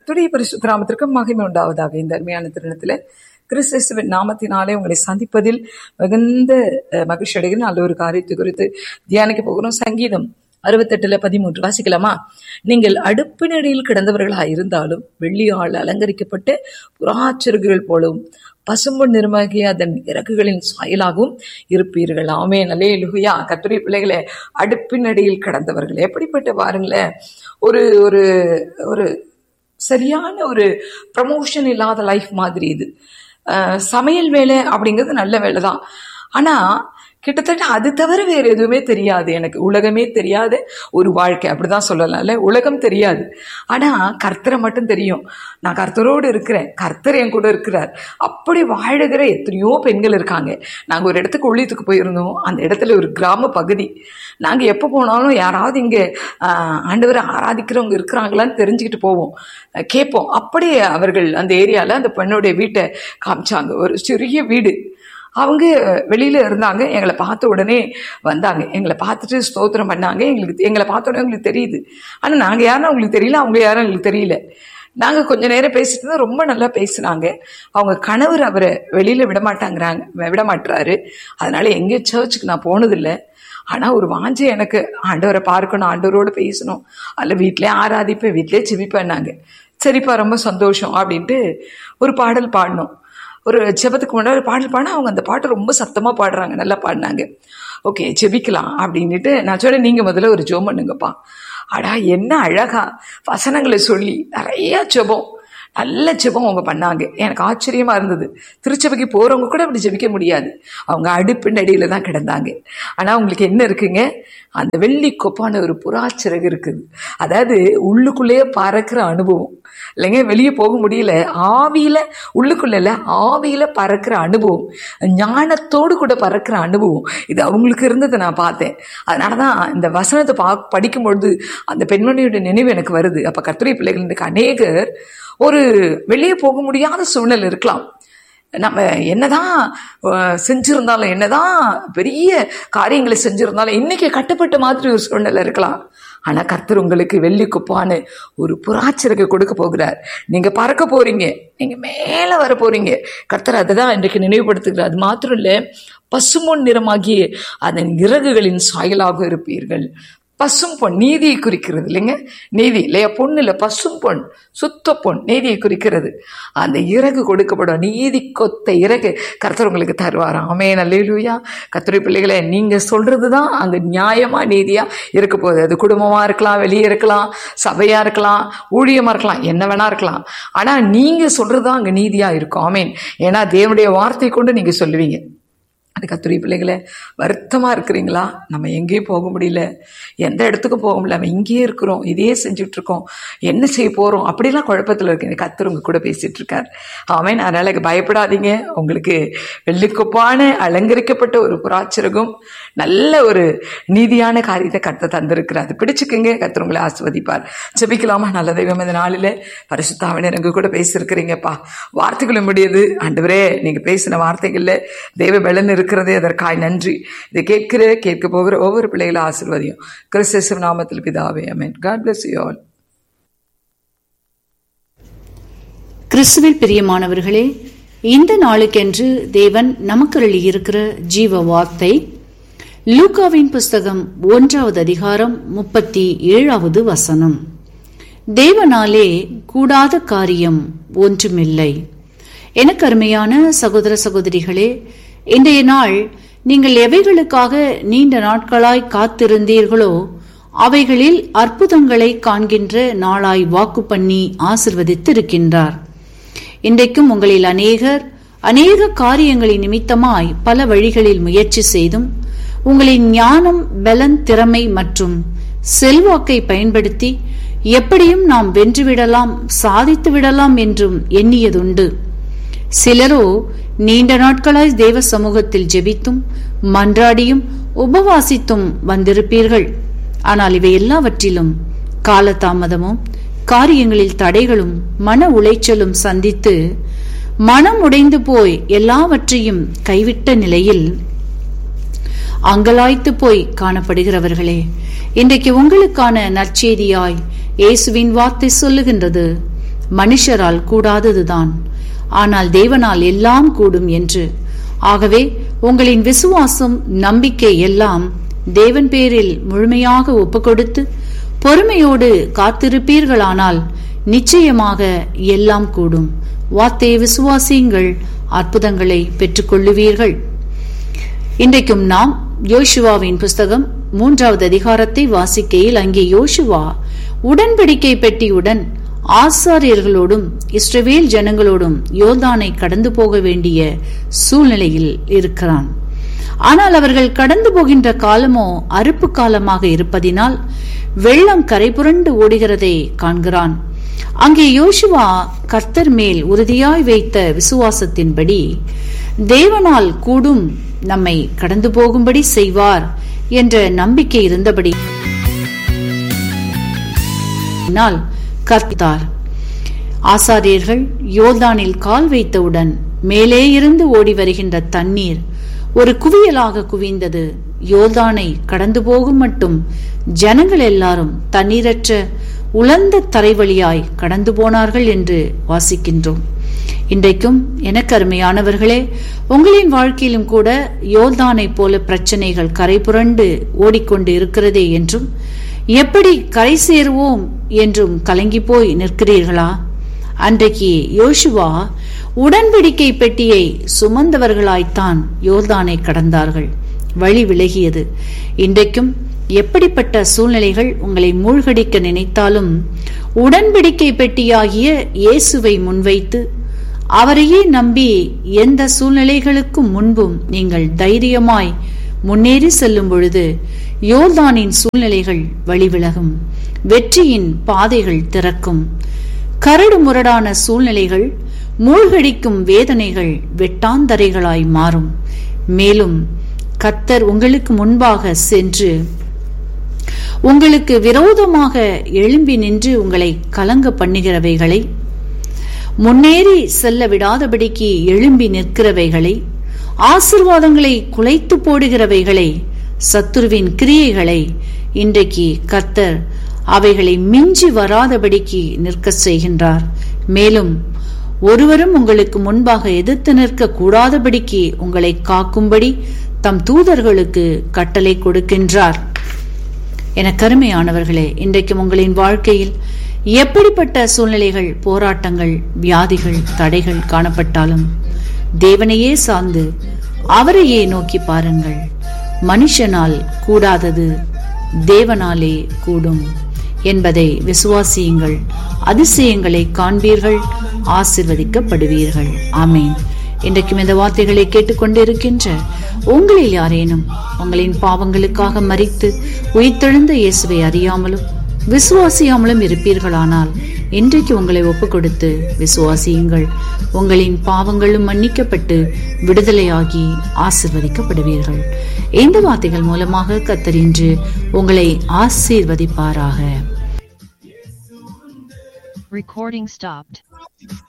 கர்த்தருடைய பரிசுத்த நாமத்திற்கு மகிமை உண்டாவதாக இந்த அருமையான திருணத்துல கிறிஸ்துவின் நாமத்தினாலே உங்களை சந்திப்பதில் மிகுந்த அஹ், மகிழ்ச்சி அடைகிறேன் நல்ல ஒரு காரியத்தை குறித்து தியானிக்க போகிறோம் சங்கீதம் அறுபத்தெட்டுல பதிமூன்று வாசிக்கலாமா நீங்கள் அடுப்பினடியில் கிடந்தவர்களாக இருந்தாலும் வெள்ளியால் அலங்கரிக்கப்பட்ட புறாச்சிறுகுகள் போலவும் பசும்பொன் நிறமாகிய அதன் இறகுகளின் சாயலாகவும் இருப்பீர்கள் ஆமே நல்லே லுகையா கத்துரை பிள்ளைகளே அடுப்பினடியில் கிடந்தவர்கள் எப்படிப்பட்ட பாருங்களேன் ஒரு ஒரு ஒரு சரியான ஒரு ப்ரமோஷன் இல்லாத லைஃப் மாதிரி இது அஹ் சமையல் வேலை அப்படிங்கிறது நல்ல வேலை தான் ஆனால் கிட்டத்தட்ட அது தவிர வேறு எதுவுமே தெரியாது எனக்கு உலகமே தெரியாத ஒரு வாழ்க்கை அப்படிதான் சொல்லலாம்ல உலகம் தெரியாது ஆனால் கர்த்தரை மட்டும் தெரியும் நான் கர்த்தரோடு இருக்கிறேன் கர்த்தர் என் கூட இருக்கிறார் அப்படி வாழுகிற எத்தனையோ பெண்கள் இருக்காங்க நாங்கள் ஒரு இடத்துக்கு உள்ளியத்துக்கு போயிருந்தோம் அந்த இடத்துல ஒரு கிராம பகுதி நாங்கள் எப்போ போனாலும் யாராவது இங்கே ஆண்டவரை ஆராதிக்கிறவங்க இருக்கிறாங்களான்னு தெரிஞ்சுக்கிட்டு போவோம் அஹ் கேட்போம் அப்படியே அவர்கள் அந்த ஏரியாவில் அந்த பெண்ணுடைய வீட்டை காமிச்சாங்க ஒரு சிறிய வீடு அவங்க வெளியில இருந்தாங்க எங்களை பார்த்த உடனே வந்தாங்க எங்களை பார்த்துட்டு ஸ்தோத்திரம் பண்ணாங்க எங்களுக்கு எங்களை பார்த்த உடனே உங்களுக்கு தெரியுது ஆனால் நாங்கள் யாரும் அவங்களுக்கு தெரியல அவங்க யாரும் எங்களுக்கு தெரியல நாங்கள் கொஞ்ச நேரம் பேசிட்டு இருந்தா ரொம்ப நல்லா பேசுனாங்க அவங்க கணவர் அவரை வெளியில விட மாட்டாங்கிறாங்க விட மாட்டுறாரு அதனால எங்கேயும் சர்ச்சுக்கு நான் போனதில்லை ஆனால் ஒரு வாஞ்சை எனக்கு ஆண்டவரை பார்க்கணும் ஆண்டவரோடு பேசணும் அதில் வீட்டிலே ஆராதிப்பேன் வீட்டிலே செவிப்பேன்னாங்க சரிப்பா ரொம்ப சந்தோஷம் அப்படின்ட்டு ஒரு பாடல் பாடினோம் ஒரு ஜெபத்துக்கு முன்னாடி ஒரு பாடல் பாடினா அவங்க அந்த பாட்டை ரொம்ப சத்தமாக பாடுறாங்க நல்லா பாடினாங்க ஓகே ஜெபிக்கலாம் அப்படின்ட்டு நான் சொன்னேன் நீங்கள் முதல்ல ஒரு ஜெபம் பண்ணுங்கப்பா அடா என்ன அழகா வசனங்களை சொல்லி நிறைய ஜெபம் நல்ல ஜெபம் அவங்க பண்ணாங்க எனக்கு ஆச்சரியமா இருந்தது திருச்சபைக்கு போறவங்க கூட அப்படி ஜெபிக்க முடியாது அவங்க அடுப்பின் அடியில தான் கிடந்தாங்க ஆனா அவங்களுக்கு என்ன இருக்குங்க அந்த வெள்ளி கொப்பான ஒரு புறாச்சிறகு இருக்குது அதாவது உள்ளுக்குள்ளேயே பறக்கிற அனுபவம் இல்லைங்க வெளியே போக முடியல ஆவியில உள்ளுக்குள்ள இல்ல ஆவியில பறக்கிற அனுபவம் ஞானத்தோடு கூட பறக்கிற அனுபவம் இது அவங்களுக்கு இருந்ததை நான் பார்த்தேன் அதனாலதான் இந்த வசனத்தை பா படிக்கும் பொழுது அந்த பெண்மணியோட நினைவு எனக்கு வருது அப்ப கர்த்தரை பிள்ளைகள் இன்றைக்கு அநேகர் ஒரு வெளியே போக முடியாத சூழ்நிலை இருக்கலாம் நம்ம என்னதான் அஹ், செஞ்சிருந்தாலும் என்னதான் பெரிய காரியங்களை செஞ்சிருந்தாலும் இன்னைக்கு கட்டப்பட்ட மாதிரி ஒரு சூழ்நிலை இருக்கலாம் ஆனா கர்த்தர் உங்களுக்கு வெள்ளி குப்பான்னு ஒரு புறாச்சிறகு கொடுக்க போகிறார் நீங்க பறக்க போறீங்க நீங்க மேல வர போறீங்க கர்த்தர் அதை தான் இன்றைக்கு நினைவுபடுத்துகிறார் அது மாத்திரம் இல்ல பசுமொன் நிறமாகிய அதன் இறகுகளின் சாயலாக இருப்பீர்கள் பசும் பொன் நீதியை குறிக்கிறது இல்லைங்க நீதி இல்லையா பொண்ணு இல்லை பசும் பொன் சுத்த பொன் நீதியை குறிக்கிறது அந்த இறகு கொடுக்கப்படும் நீதி கொத்த இறகு கர்த்தர் உங்களுக்கு தருவார் ஆமே நல்லேலூயா கர்த்தரை பிள்ளைகளே நீங்க சொல்றது தான் அங்க நியாயமா நீதியா இருக்க போகுது அது குடும்பமா இருக்கலாம் வெளியே இருக்கலாம் சபையா இருக்கலாம் ஊழியமா இருக்கலாம் என்ன வேணா இருக்கலாம் ஆனா நீங்க சொல்றது அங்க நீதியா இருக்கும் ஆமேன் ஏன்னா தேவனுடைய வார்த்தை கொண்டு நீங்க சொல்லுவீங்க அது கத்துரை பிள்ளைகளே வருத்தமாக இருக்கிறீங்களா நம்ம எங்கேயும் போக முடியல எந்த இடத்துக்கும் போக முடியல நம்ம இங்கேயே இருக்கிறோம் இதையே செஞ்சுட்டு இருக்கோம் என்ன செய்ய போகிறோம் அப்படிலாம் குழப்பத்தில் இருக்கீங்க கத்தர் உங்க கூட பேசிட்டு இருக்கார் ஆமேன் அதனால பயப்படாதீங்க உங்களுக்கு வெள்ளிக்கொப்பான அலங்கரிக்கப்பட்ட ஒரு புறாச்சிறகும் நல்ல ஒரு நீதியான காரியத்தை கத்த தந்திருக்கிறார் அது பிடிச்சுக்குங்க கத்தர் உங்களை ஆஸ்வதிப்பார் ஜெபிக்கலாமா நல்ல தெய்வம் இந்த நாளில் பரிசுத்தாவினர் எங்க கூட பேசியிருக்கிறீங்கப்பா வார்த்தைகளும் முடியுது ஆண்டவரே நீங்க பேசின வார்த்தைகள்ல தெய்வ பலன் இருக்கிறதே அதற்காய் நன்றி இதை கேட்கிற கேட்க போகிற ஒவ்வொரு பிள்ளைகளும் ஆசீர்வதியும் கிறிஸ்தேசம் நாமத்தில் பிதாவே அமேன் காட் பிளஸ் யூ ஆல் கிறிஸ்துவில் பிரியமானவர்களே இந்த நாளுக்கென்று தேவன் நமக்கு இருக்கிற ஜீவ வார்த்தை லூக்காவின் புஸ்தகம் ஒன்றாவது அதிகாரம் முப்பத்தி ஏழாவது வசனம் தேவனாலே கூடாத காரியம் ஒன்றுமில்லை எனக்கு அருமையான சகோதர சகோதரிகளே இன்றைய நாள் நீங்கள் எவைகளுக்காக நீண்ட நாட்களாய் காத்திருந்தீர்களோ அவைகளில் அற்புதங்களை காண்கின்ற நாளாய் வாக்கு பண்ணி ஆசிர்வதித்திருக்கின்றார் இன்றைக்கும் உங்களில் அநேகர் அநேக காரியங்களின் நிமித்தமாய் பல வழிகளில் முயற்சி செய்தும் உங்களின் ஞானம் பலன் திறமை மற்றும் செல்வாக்கை பயன்படுத்தி எப்படியும் நாம் வென்றுவிடலாம் சாதித்து விடலாம் என்றும் எண்ணியதுண்டு சிலரோ நீண்ட நாட்களாய் தேவ சமூகத்தில் ஜெபித்தும் மன்றாடியும் உபவாசித்தும் வந்திருப்பீர்கள் ஆனால் இவை எல்லாவற்றிலும் காலதாமதமும் காரியங்களில் தடைகளும் மன உளைச்சலும் சந்தித்து மனம் உடைந்து போய் எல்லாவற்றையும் கைவிட்ட நிலையில் அங்கலாய்த்து போய் காணப்படுகிறவர்களே இன்றைக்கு உங்களுக்கான நற்செய்தியாய் இயேசுவின் வார்த்தை சொல்லுகின்றது மனுஷரால் கூடாததுதான் ஆனால் தேவனால் எல்லாம் கூடும் என்று ஆகவே உங்களின் விசுவாசம் நம்பிக்கை எல்லாம் தேவன் பேரில் முழுமையாக ஒப்புக்கொடுத்து பொறுமையோடு காத்திருப்பீர்களானால் நிச்சயமாக எல்லாம் கூடும் வார்த்தையை விசுவாசியுங்கள் அற்புதங்களை பெற்றுக்கொள்ளுவீர்கள் இன்றைக்கும் நாம் யோசுவாவின் புஸ்தகம் மூன்றாவது அதிகாரத்தை வாசிக்கையில் அங்கே யோசுவா உடன்படிக்கை பெட்டியுடன் ஆசாரியர்களோடும் இஸ்ரவேல் ஜனங்களோடும் யோர்தானை கடந்து போக வேண்டிய சூழ்நிலையில் இருக்கிறான் ஆனால் அவர்கள் கடந்து போகின்ற காலமோ அறுப்பு காலமாக இருப்பதினால் வெள்ளம் கரைபுரண்டு ஓடுகிறதை காண்கிறான் அங்கே யோசுவா கர்த்தர் மேல் உறுதியாய் வைத்த விசுவாசத்தின்படி தேவனால் கூடும் நம்மை கடந்து போகும்படி செய்வார் என்ற நம்பிக்கை இருந்தபடி கற்பித்தார் ஆசாரியர்கள் யோர்தானில் கால் வைத்தவுடன் மேலே இருந்து ஓடி வருகின்ற தண்ணீர் ஒரு குவியலாக குவிந்தது யோர்தானை கடந்து போகும் மட்டும் ஜனங்கள் எல்லாரும் தண்ணீரற்ற உலர்ந்த தரை வழியாய் கடந்து போனார்கள் என்று வாசிக்கின்றோம் இன்றைக்கும் எனக்கு அருமையானவர்களே உங்களின் வாழ்க்கையிலும் கூட யோர்தானை போல பிரச்சனைகள் கரை புரண்டு ஓடிக்கொண்டு இருக்கிறதே என்றும் எப்படி கரை சேருவோம் என்றும் கலங்கி போய் நிற்கிறீர்களா அன்றைக்கு யோசுவா உடன்படிக்கை பெட்டியை சுமந்தவர்களாய்த்தான் யோர்தானை கடந்தார்கள் வழி விலகியது இன்றைக்கும் எப்படிப்பட்ட சூழ்நிலைகள் உங்களை மூழ்கடிக்க நினைத்தாலும் உடன்படிக்கை பெட்டியாகிய இயேசுவை முன்வைத்து அவரையே நம்பி எந்த சூழ்நிலைகளுக்கும் முன்பும் நீங்கள் தைரியமாய் முன்னேறி செல்லும் பொழுது யோர்தானின் சூழ்நிலைகள் வழிவிலகும் வெற்றியின் பாதைகள் திறக்கும் கரடு முரடான சூழ்நிலைகள் மூழ்கடிக்கும் வேதனைகள் வெட்டாந்தரைகளாய் மாறும் மேலும் கத்தர் உங்களுக்கு முன்பாக சென்று உங்களுக்கு விரோதமாக எழும்பி நின்று உங்களை கலங்க பண்ணுகிறவைகளை முன்னேறி செல்ல விடாதபடிக்கு எழும்பி நிற்கிறவைகளை ஆசிர்வாதங்களை குலைத்து போடுகிறவைகளை சத்துருவின் கிரியைகளை இன்றைக்கு கர்த்தர் அவைகளை மிஞ்சி வராதபடிக்கு நிற்க செய்கின்றார் மேலும் ஒருவரும் உங்களுக்கு முன்பாக எதிர்த்து நிற்க கூடாதபடிக்கு உங்களை காக்கும்படி தம் தூதர்களுக்கு கட்டளை கொடுக்கின்றார் என கருமையானவர்களே இன்றைக்கும் உங்களின் வாழ்க்கையில் எப்படிப்பட்ட சூழ்நிலைகள் போராட்டங்கள் வியாதிகள் தடைகள் காணப்பட்டாலும் தேவனையே சார்ந்து அவரையே நோக்கி பாருங்கள் மனுஷனால் கூடாதது தேவனாலே கூடும் என்பதை விசுவாசியுங்கள் அதிசயங்களை காண்பீர்கள் ஆசிர்வதிக்கப்படுவீர்கள் ஆமேன் இன்றைக்கும் இந்த வார்த்தைகளை கேட்டுக்கொண்டிருக்கின்ற உங்களில் யாரேனும் உங்களின் பாவங்களுக்காக மறித்து உயிர்த்தெழுந்த இயேசுவை அறியாமலும் விசுவாசியாமலும் இருப்பீர்களானால் இன்றைக்கு உங்களை ஒப்புக் கொடுத்து விசுவாசியுங்கள் உங்களின் பாவங்களும் மன்னிக்கப்பட்டு விடுதலையாகி ஆசிர்வதிக்கப்படுவீர்கள் இந்த வார்த்தைகள் மூலமாக கத்தரின்று உங்களை ஆசீர்வதிப்பாராக Recording stopped.